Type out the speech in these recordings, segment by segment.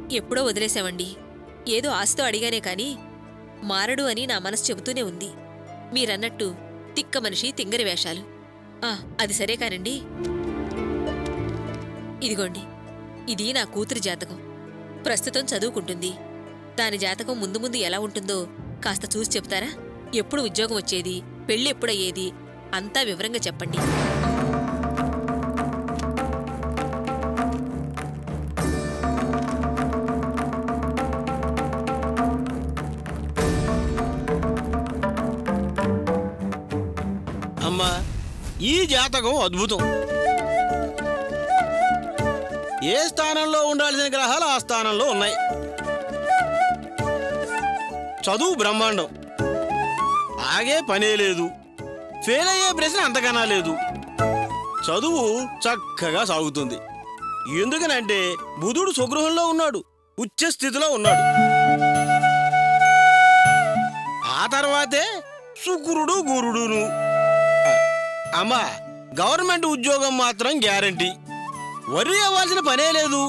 ఎప్పుడో వదిలేశామండి ఏదో ఆశతో అడిగానే కాని మారడు అని నా మనసు చెబుతూనే ఉంది మీరన్నట్టు తిక్క మనిషి తింగరి వేషాలు ఆ అది సరే కానండి ఇదిగోండి ఇది నా కూతురి జాతకం ప్రస్తుతం చదువుకుంటుంది దాని జాతకం ముందు ముందు ఎలా ఉంటుందో కాస్త చూసి చెప్తారా ఎప్పుడు ఉద్యోగం వచ్చేది పెళ్ళి ఎప్పుడయ్యేది అంతా వివరంగా చెప్పండి అమ్మా ఈ జాతకం అద్భుతం ఏ స్థానంలో ఉండాల్సిన గ్రహాలు ఆ స్థానంలో ఉన్నాయి చదువు బ్రహ్మాండం ఆగే పనే లేదు ఫెయిల్ అయ్యే ప్రశ్న అంతకన్నా లేదు చదువు చక్కగా సాగుతుంది ఎందుకనంటే బుధుడు స్వగృహంలో ఉన్నాడు ఉచ్చ స్థితిలో ఉన్నాడు ఆ తర్వాతే శుక్రుడు గురుడును అమ్మా గవర్నమెంట్ ఉద్యోగం మాత్రం గ్యారంటీ వరి అవ్వాల్సిన పనే లేదు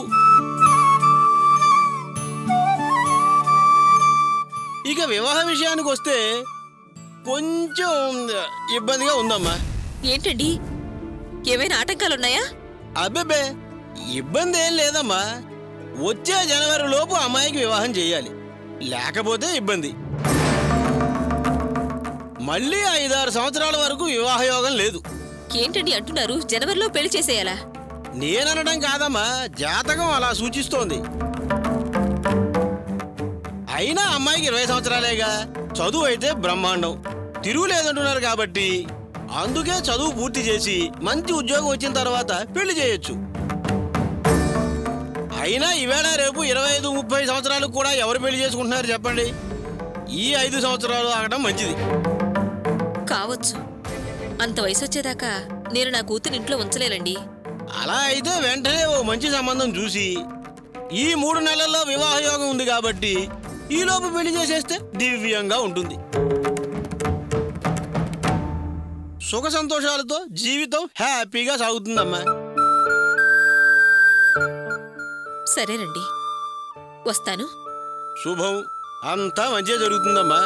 ఇక వివాహ విషయానికి వస్తే కొంచెం ఇబ్బందిగా ఉందమ్మా ఏంటండి ఏమైనా ఆటంకాలున్నాయా అబ్బెబ్బే ఇబ్బంది ఏం లేదమ్మా వచ్చే జనవరి లోపు అమ్మాయికి వివాహం చేయాలి లేకపోతే ఇబ్బంది మళ్ళీ ఐదారు సంవత్సరాల వరకు వివాహ యోగం లేదు ఏంటండి అంటున్నారు జనవరిలో పెళ్లి చేసేయాలా నేననడం కాదమ్మా జాతకం అలా సూచిస్తోంది అయినా అమ్మాయికి ఇరవై సంవత్సరాలేగా చదువు అయితే బ్రహ్మాండం తిరుగులేదంటున్నారు కాబట్టి అందుకే చదువు పూర్తి చేసి మంచి ఉద్యోగం వచ్చిన తర్వాత పెళ్లి చేయొచ్చు అయినా ఈవేళ రేపు ఇరవై ఐదు ముప్పై సంవత్సరాలకు కూడా ఎవరు పెళ్లి చేసుకుంటున్నారు చెప్పండి ఈ ఐదు సంవత్సరాలు ఆగడం మంచిది కావచ్చు అంత వయసు వచ్చేదాకా నేను నా కూతురు ఇంట్లో ఉంచలేనండి అలా అయితే వెంటనే ఓ మంచి సంబంధం చూసి ఈ మూడు నెలల్లో వివాహ యోగం ఉంది కాబట్టి ఈలోపు పెళ్లి చేసేస్తే దివ్యంగా ఉంటుంది సుఖ సంతోషాలతో జీవితం హ్యాపీగా సాగుతుందమ్మా సరేనండి వస్తాను శుభం అంతా మంచిగా జరుగుతుందమ్మా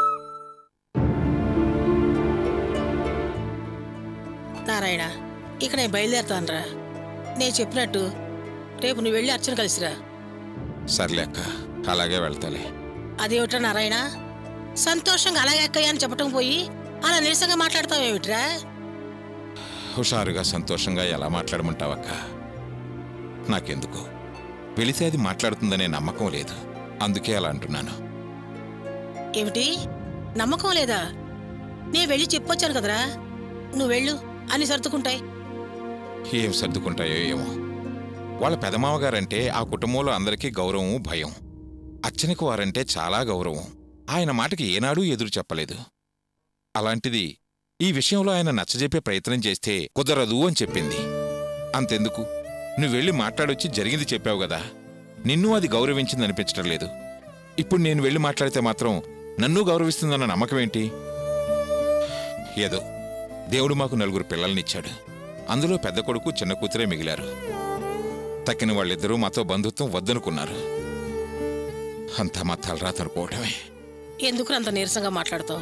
నారాయణ ఇక నేను బయలుదేరుతానురా నేను చెప్పినట్టు రేపు నువ్వు వెళ్ళి అర్చన కలిసిరా సర్లే అక్క అలాగే వెళ్తాలే అదేమిట్రా నారాయణ సంతోషంగా అలాగే అక్కయ్య అని చెప్పటం పోయి అలా నిరసంగా మాట్లాడతావేమిట్రా హుషారుగా సంతోషంగా ఎలా మాట్లాడమంటావక్క నాకెందుకు వెళితే అది మాట్లాడుతుందనే నమ్మకం లేదు అందుకే అలా అంటున్నాను ఏమిటి నమ్మకం లేదా నేను వెళ్ళి చెప్పొచ్చాను కదరా నువ్వు వెళ్ళు అని సర్దుకుంటాయి ఏం సర్దుకుంటాయో ఏమో వాళ్ళ పెదమావగారంటే ఆ కుటుంబంలో అందరికీ గౌరవం భయం అచ్చనికి వారంటే చాలా గౌరవం ఆయన మాటకి ఏనాడూ ఎదురు చెప్పలేదు అలాంటిది ఈ విషయంలో ఆయన నచ్చజెప్పే ప్రయత్నం చేస్తే కుదరదు అని చెప్పింది అంతెందుకు నువ్వు వెళ్ళి మాట్లాడొచ్చి జరిగింది చెప్పావు కదా నిన్ను అది గౌరవించింది అనిపించడం లేదు ఇప్పుడు నేను వెళ్ళి మాట్లాడితే మాత్రం నన్ను గౌరవిస్తుందన్న నమ్మకం ఏంటి ఏదో దేవుడు మాకు నలుగురు పిల్లల్నిచ్చాడు అందులో పెద్ద కొడుకు చిన్న కూతురే మిగిలారు తక్కిన వాళ్ళిద్దరూ మాతో బంధుత్వం వద్దనుకున్నారు అంతా మా తలరాతనుకోవటమే ఎందుకు అంత నీరసంగా మాట్లాడతావు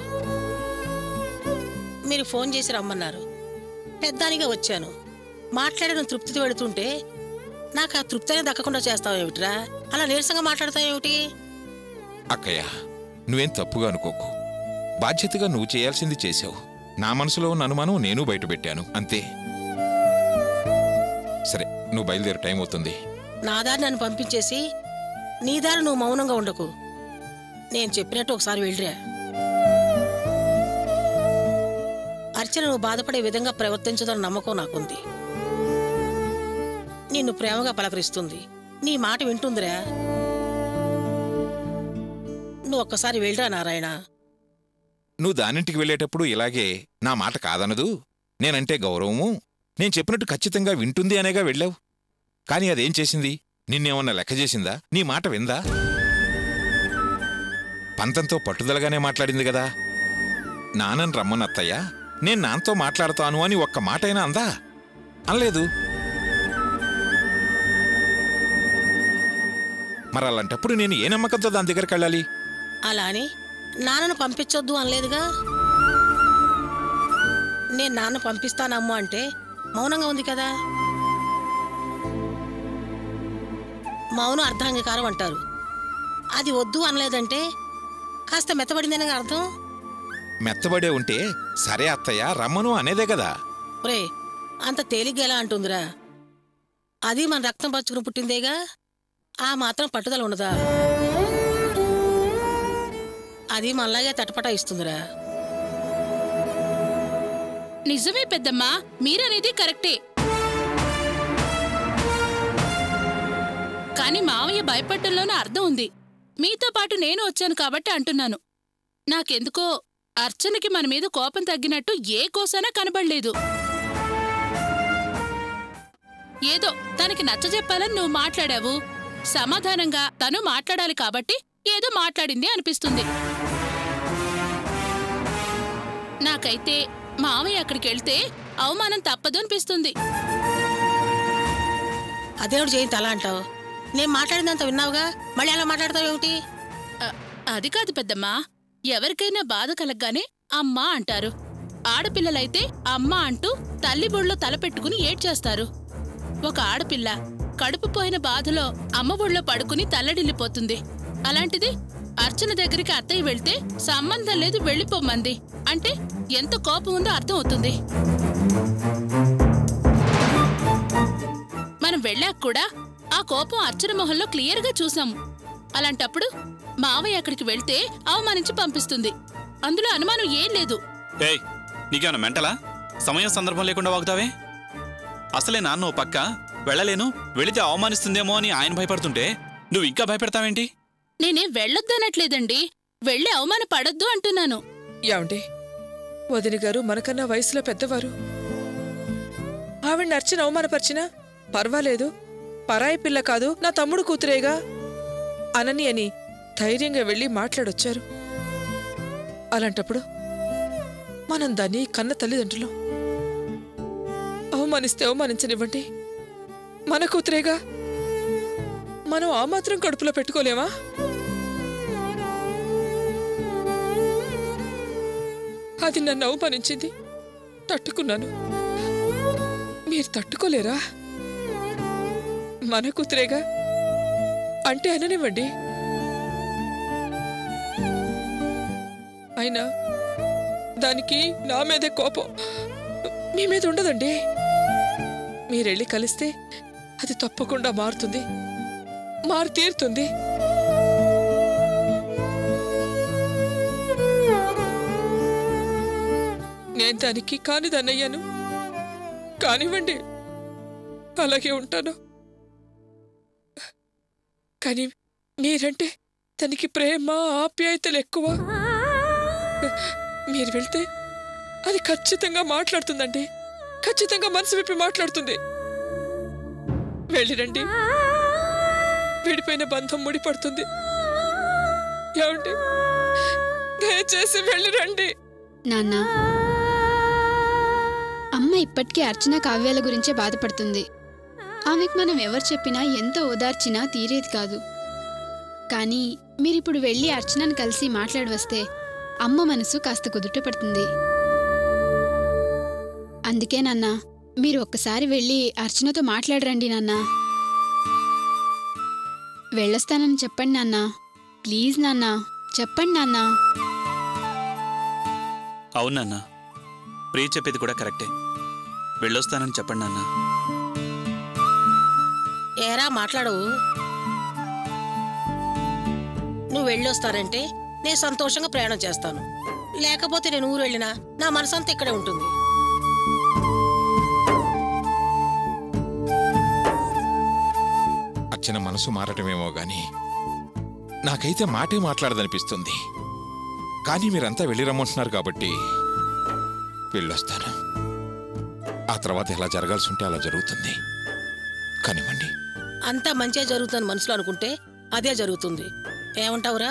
మీరు ఫోన్ చేసి రమ్మన్నారు పెద్దానిగా వచ్చాను మాట్లాడిన తృప్తితో వెళుతుంటే నాకు ఆ తృప్తి అనేది దక్కకుండా చేస్తావేమిట్రా అలా నీరసంగా మాట్లాడతావేమిటి అక్కయ్య నువ్వేం తప్పుగా అనుకోకు బాధ్యతగా నువ్వు చేయాల్సింది చేశావు నా మనసులో ఉన్న అనుమానం నేను బయటపెట్టాను అంతే సరే నువ్వు బయలుదేరు టైం అవుతుంది నా దారి నన్ను పంపించేసి నీ దారి నువ్వు మౌనంగా ఉండకు నేను చెప్పినట్టు ఒకసారి వెళ్ళిరా అర్చన నువ్వు బాధపడే విధంగా ప్రవర్తించదన్న నమ్మకం నాకుంది నిన్ను ప్రేమగా పలకరిస్తుంది నీ మాట వింటుందిరా నువ్వు ఒక్కసారి వెళ్ళరా నారాయణ నువ్వు దానింటికి వెళ్ళేటప్పుడు ఇలాగే నా మాట కాదనదు నేనంటే గౌరవము నేను చెప్పినట్టు ఖచ్చితంగా వింటుంది అనేగా వెళ్ళావు కాని అదేం చేసింది నిన్నేమన్నా లెక్క చేసిందా నీ మాట విందా పంతంతో పట్టుదలగానే మాట్లాడింది కదా నానని రమ్మనత్తయ్య నేను నాన్నతో మాట్లాడతాను అని ఒక్క మాటైనా అందా అనలేదు మరి అలాంటప్పుడు నేను ఏ నమ్మకంతో దాని దగ్గరికి వెళ్ళాలి అలా అని నాన్నను పంపించొద్దు అనలేదుగా నేను నాన్న పంపిస్తానమ్ము అంటే మౌనంగా ఉంది కదా మౌనం అర్ధాంగీకారం అంటారు అది వద్దు అనలేదంటే కాస్త మెత్తబడిందని అర్థం మెత్తబడే ఉంటే సరే అత్తయ్య రమ్మను అనేదే కదా రే అంత తేలిగ్గా ఎలా అంటుందిరా అది మన రక్తం పచ్చుకుని పుట్టిందేగా ఆ మాత్రం పట్టుదల ఉండదా అది మనలాగే తటపటా ఇస్తుందిరా నిజమే పెద్దమ్మా మీరనేది కరెక్టే కానీ మావయ్య భయపడ్డంలోనే అర్థం ఉంది మీతో పాటు నేను వచ్చాను కాబట్టి అంటున్నాను నాకెందుకో అర్చనకి మన మీద కోపం తగ్గినట్టు ఏ కోసానా కనబడలేదు ఏదో తనకి నచ్చజెప్పాలని నువ్వు మాట్లాడావు సమాధానంగా తను మాట్లాడాలి కాబట్టి ఏదో మాట్లాడింది అనిపిస్తుంది నాకైతే మావయ్య అక్కడికి వెళ్తే అవమానం తప్పదు అనిపిస్తుంది అదేమిటి జయంతి అలా అంటావు నేను మాట్లాడిందంత విన్నావుగా మళ్ళీ అలా మాట్లాడతావేమిటి అ- అది కాదు పెద్దమ్మా ఎవరికైనా బాధ కలగ్గానే అమ్మా అంటారు ఆడపిల్లలైతే అమ్మ అంటూ తల్లి బొళ్ళో తల పెట్టుకుని ఏడ్చేస్తారు ఒక ఆడపిల్ల కడుపు పోయిన బాధలో అమ్మ ఒళ్ళో పడుకుని తల్లడిల్లిపోతుంది అలాంటిది అర్చన దగ్గరికి అత్తయ్య వెళ్తే సంబంధం లేదు వెళ్ళిపోమంది అంటే ఎంత కోపం ఉందో అర్థం అవుతుంది మనం వెళ్ళాక కూడా ఆ కోపం అర్చన మొహంలో క్లియర్గా చూసాము అలాంటప్పుడు మావయ్య అక్కడికి వెళ్తే అవమానించి పంపిస్తుంది అందులో అనుమానం ఏం లేదు ఏయ్ నీకేమైనా మెంటలా సమయం సందర్భం లేకుండా వాగుతావే అసలే నాన్న ఓ పక్క వెళ్ళలేను వెళితే అవమానిస్తుందేమో అని ఆయన భయపడుతుంటే నువ్వు ఇంకా భయపెడతావేంటి నేనేం వెళ్ళొద్దనట్లేదండి వెళ్ళి అవమాన పడొద్దు అంటున్నాను ఏమండి వదిన గారు మనకన్నా వయసులో పెద్దవారు ఆవిడ నర్చిన అవమానపరిచినా పర్వాలేదు పరాయి పిల్ల కాదు నా తమ్ముడు కూతురేగా అనని అని ధైర్యంగా వెళ్ళి మాట్లాడొచ్చారు అలాంటప్పుడు మనం దాన్ని కన్న తల్లిదండ్రులు అవమానిస్తే అవమానించనివ్వండి మన కూతురేగా మనం ఆ మాత్రం కడుపులో పెట్టుకోలేమా అది నన్ను అవమానించింది తట్టుకున్నాను మీరు తట్టుకోలేరా మన కూతురేగా అంటే అననివ్వండి అయినా దానికి నా మీదే కోపం మీ మీద ఉండదండి మీరెళ్ళి కలిస్తే అది తప్పకుండా మారుతుంది మారు తీరుతుంది నేను దానికి కానిదన్నయ్యాను కానివ్వండి అలాగే ఉంటాను కానీ మీరంటే తనకి ప్రేమ ఆప్యాయతలు ఎక్కువ మీరు వెళ్తే అది ఖచ్చితంగా మాట్లాడుతుందండి ఖచ్చితంగా మనసు విప్పి మాట్లాడుతుంది వెళ్ళిరండి విడిపోయిన బంధం ముడిపడుతుంది ఏమండి దయచేసి వెళ్ళిరండి నాన్న అమ్మ ఇప్పటికీ అర్చన కావ్యాల గురించే బాధపడుతుంది ఆమెకు మనం ఎవరు చెప్పినా ఎంత ఓదార్చినా తీరేది కాదు కానీ మీరిప్పుడు వెళ్ళి అర్చనను కలిసి మాట్లాడి వస్తే అమ్మ మనసు కాస్త కుదుట పడుతుంది అందుకే నాన్న మీరు ఒక్కసారి వెళ్ళి అర్చనతో మాట్లాడరండి నాన్న వెళ్ళొస్తానని చెప్పండి నాన్న ప్లీజ్ నాన్న చెప్పండి నాన్న అవునన్నా ప్రియ చెప్పేది కూడా కరెక్టే వెళ్ళొస్తానని చెప్పండి నాన్న ఏరా మాట్లాడవు నువ్వు వెళ్ళొస్తానంటే నేను సంతోషంగా ప్రయాణం చేస్తాను లేకపోతే నేను ఊరు వెళ్ళినా నా మనసంతా ఇక్కడే ఉంటుంది అర్చన మనసు మారటమేమో గాని నాకైతే మాటే మాట్లాడదనిపిస్తుంది కానీ మీరంతా వెళ్ళి రమ్మంటున్నారు కాబట్టి వెళ్ళొస్తాను ఆ తర్వాత ఎలా జరగాల్సి ఉంటే అలా జరుగుతుంది కానివ్వండి అంతా మంచిగా జరుగుతుందని మనసులో అనుకుంటే అదే జరుగుతుంది ఏమంటావురా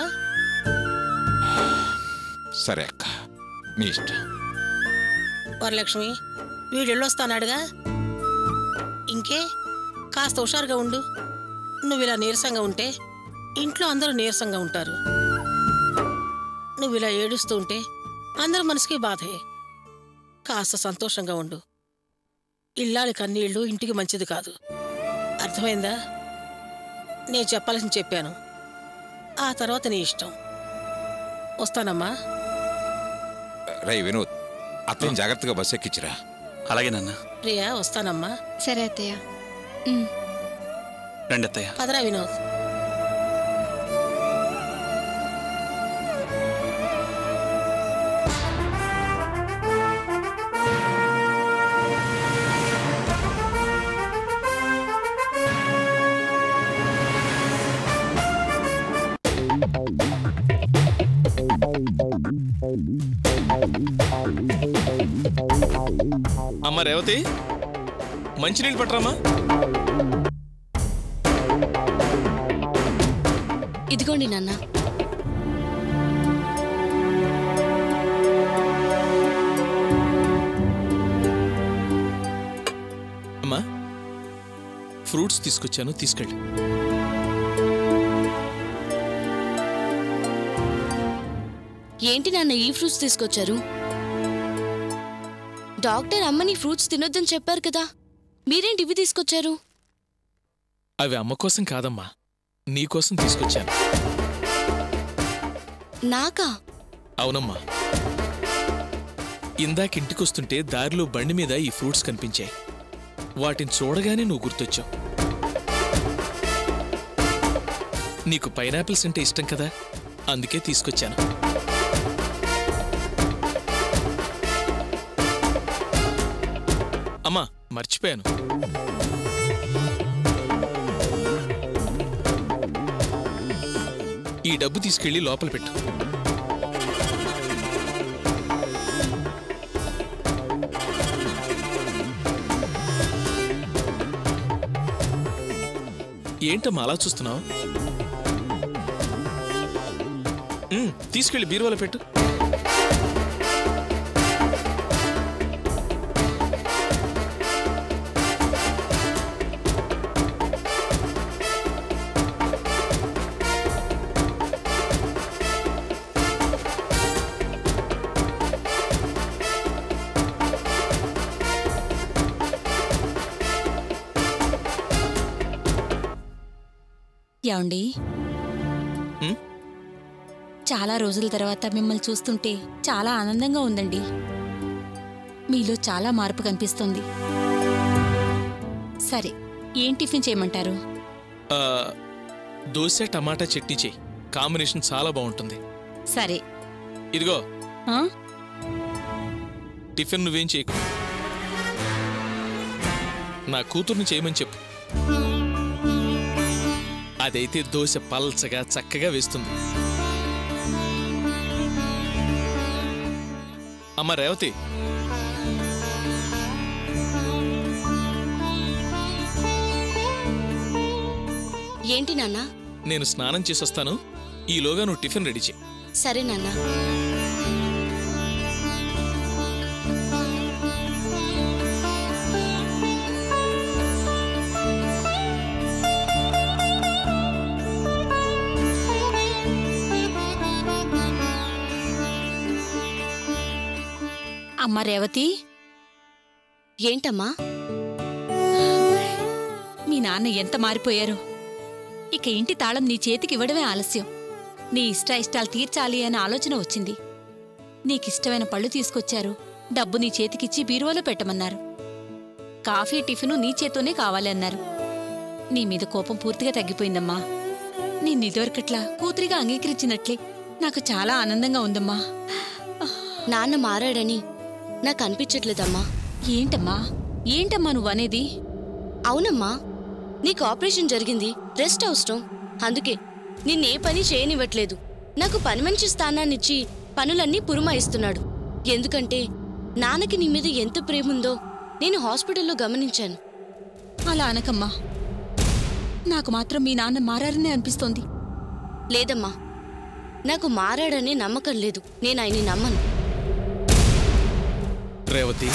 సరే అక్క మీ ఇష్టం వరలక్ష్మి వీడు వెళ్ళొస్తానాడుగా ఇంకే కాస్త హుషారుగా ఉండు నువ్వు ఇలా నీరసంగా ఉంటే ఇంట్లో అందరూ నీరసంగా ఉంటారు నువ్వు ఇలా ఏడుస్తూ ఉంటే అందరి మనసుకి బాధే కాస్త సంతోషంగా ఉండు ఇల్లాలి కన్నీళ్ళు ఇంటికి మంచిది కాదు అర్థమైందా నేను చెప్పాల్సింది చెప్పాను ఆ తర్వాత నీ ఇష్టం వస్తానమ్మా రై వినోద్ అతను జాగ్రత్తగా బస్ ఎక్కించిరా అలాగే నాన్న ప్రియా వస్తానమ్మా సరే అత్తయ్య ఉమ్. రండి అత్తయ్య పదరా వినోద్ అమ్మ రేవతి మంచినీళ్ళు పట్టరామా ఇదిగోండి నాన్న అమ్మా ఫ్రూట్స్ తీసుకొచ్చాను తీసుకెళ్ళి ఏంటి నాన్న ఈ ఫ్రూట్స్ తీసుకొచ్చారు డాక్టర్ అమ్మని ఫ్రూట్స్ తినొద్దని చెప్పారు కదా మీరేంటి ఇవి తీసుకొచ్చారు అవి అమ్మ కోసం కాదమ్మా నీ కోసం తీసుకొచ్చాను నాకా అవునమ్మా ఇందాక ఇంటికొస్తుంటే దారిలో బండి మీద ఈ ఫ్రూట్స్ కనిపించాయి వాటిని చూడగానే నువ్వు గుర్తొచ్చావు నీకు పైనాపిల్స్ అంటే ఇష్టం కదా అందుకే తీసుకొచ్చాను అమ్మా మర్చిపోయాను ఈ డబ్బు తీసుకెళ్లి లోపల పెట్టు ఏంటమ్మా అలా చూస్తున్నావు తీసుకెళ్లి బీరువాలో పెట్టు యాండి ఉమ్? చాలా రోజుల తర్వాత మిమ్మల్ని చూస్తుంటే చాలా ఆనందంగా ఉందండి మీలో చాలా మార్పు కనిపిస్తుంది సరే ఏం టిఫిన్ చేయమంటారు ఆ, దోశ టమాటా చట్నీ చెయ్యి కాంబినేషన్ చాలా బాగుంటుంది సరే ఇదిగో ఆ? టిఫిన్ నువ్వేం చేయకు నా కూతుర్ని చేయమని చెప్పు అదైతే దోశ పల్చగా చక్కగా వేస్తుంది అమ్మ రేవతి ఏంటి నాన్న నేను స్నానం చేసొస్తాను ఈలోగా నువ్వు టిఫిన్ రెడీ చేయి సరే నాన్న అమ్మ రేవతి ఏంటమ్మా మీ నాన్న ఎంత మారిపోయారు ఇక ఇంటి తాళం నీ చేతికి ఇవ్వడమే ఆలస్యం నీ ఇష్ట ఇష్టాలు తీర్చాలి అనే ఆలోచన వచ్చింది నీకిష్టమైన పళ్ళు తీసుకొచ్చారు డబ్బు నీ చేతికిచ్చి బీరువాలో పెట్టమన్నారు కాఫీ టిఫిను నీ చేత్తోనే కావాలి అన్నారు నీ మీద కోపం పూర్తిగా తగ్గిపోయిందమ్మా నిన్ను ఇదివరకట్లా కూతురిగా అంగీకరించినట్లే నాకు చాలా ఆనందంగా ఉందమ్మా నాన్న మారాడని నాకు అనిపించట్లేదమ్మా ఏంటమ్మా ఏంటమ్మా నువ్వు అనేది అవునమ్మా నీకు ఆపరేషన్ జరిగింది రెస్ట్ అవసరం అందుకే నిన్నే పని చేయనివ్వట్లేదు నాకు పని మనిషి స్థానాన్నిచ్చి పనులన్నీ పురమాయిస్తున్నాడు ఎందుకంటే నాన్నకి నీ మీద ఎంత ప్రేముందో నేను హాస్పిటల్లో గమనించాను అలా అనకమ్మా నాకు మాత్రం మీ నాన్న మారారనే అనిపిస్తోంది లేదమ్మా నాకు మారాడనే నమ్మకం లేదు నేను ఆయన్ని నమ్మను రేవతి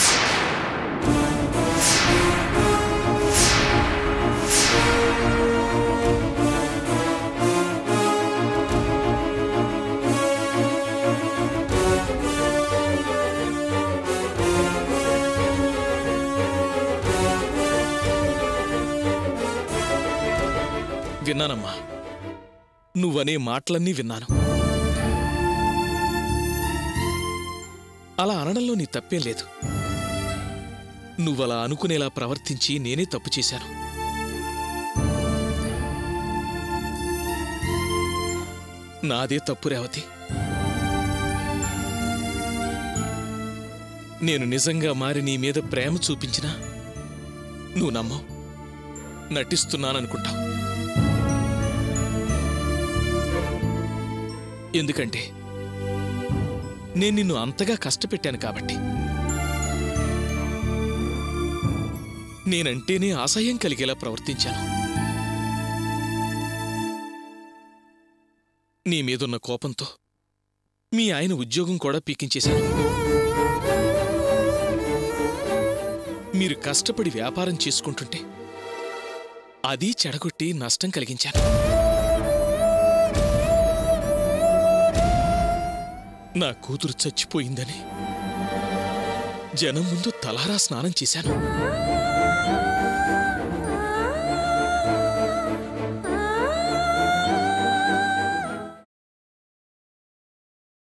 విన్నానమ్మా నువ్వనే మాటలన్నీ విన్నాను అలా అనడంలో నీ తప్పేం లేదు నువ్వలా అనుకునేలా ప్రవర్తించి నేనే తప్పు చేశాను నాదే తప్పు రేవతి నేను నిజంగా మారి నీ మీద ప్రేమ చూపించినా నువ్వు నమ్మవు నటిస్తున్నాననుకుంటావు ఎందుకంటే నేను నిన్ను అంతగా కష్టపెట్టాను కాబట్టి నేనంటేనే అసహ్యం కలిగేలా ప్రవర్తించాను నీ మీదున్న కోపంతో మీ ఆయన ఉద్యోగం కూడా పీకించేశాను మీరు కష్టపడి వ్యాపారం చేసుకుంటుంటే అది చెడగొట్టి నష్టం కలిగించాను నా కూతురు చచ్చిపోయిందని జనం ముందు తలారా స్నానం చేశాను